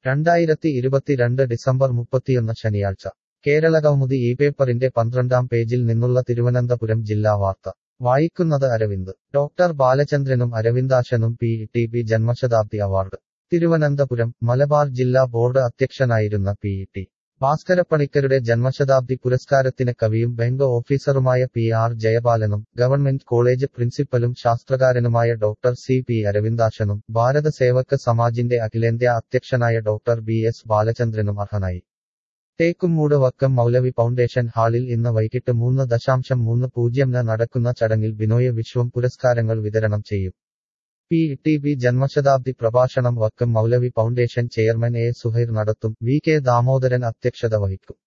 രണ്ടായിരത്തി ഇരുപത്തിരണ്ട് ഡിസംബർ മുപ്പത്തിയൊന്ന് ശനിയാഴ്ച കേരളകൗമുദി ഈ പേപ്പറിന്റെ പന്ത്രണ്ടാം പേജിൽ നിന്നുള്ള തിരുവനന്തപുരം ജില്ലാ വാർത്ത വായിക്കുന്നത് അരവിന്ദ് ഡോക്ടർ ബാലചന്ദ്രനും അരവിന്ദാശനും പി ടി പി ജന്മശതാബ്ദി അവാർഡ് തിരുവനന്തപുരം മലബാർ ജില്ലാ ബോർഡ് അധ്യക്ഷനായിരുന്ന പി ടി ഭാസ്കരപ്പണിക്കരുടെ ജന്മശതാബ്ദി പുരസ്കാരത്തിന് കവിയും ബാങ്ക് ഓഫീസറുമായ പി ആർ ജയപാലനും ഗവൺമെന്റ് കോളേജ് പ്രിൻസിപ്പലും ശാസ്ത്രകാരനുമായ ഡോക്ടർ സി പി അരവിന്ദാശനും ഭാരത സേവക് സമാജിന്റെ അഖിലേന്ത്യാ അധ്യക്ഷനായ ഡോക്ടർ ബി എസ് ബാലചന്ദ്രനും അർഹനായി തേക്കുംമൂട് വക്കം മൗലവി ഫൗണ്ടേഷൻ ഹാളിൽ ഇന്ന് വൈകിട്ട് മൂന്ന് ദശാംശം മൂന്ന് പൂജ്യംന് നടക്കുന്ന ചടങ്ങിൽ ബിനോയ് വിശ്വം പുരസ്കാരങ്ങൾ വിതരണം ചെയ്യും പി ടി ബി ജന്മശതാബ്ദി പ്രഭാഷണം Vakkom Moulavi foundation chairman A Suhair നടത്തും വി കെ ദാമോദരൻ അധ്യക്ഷത വഹിക്കും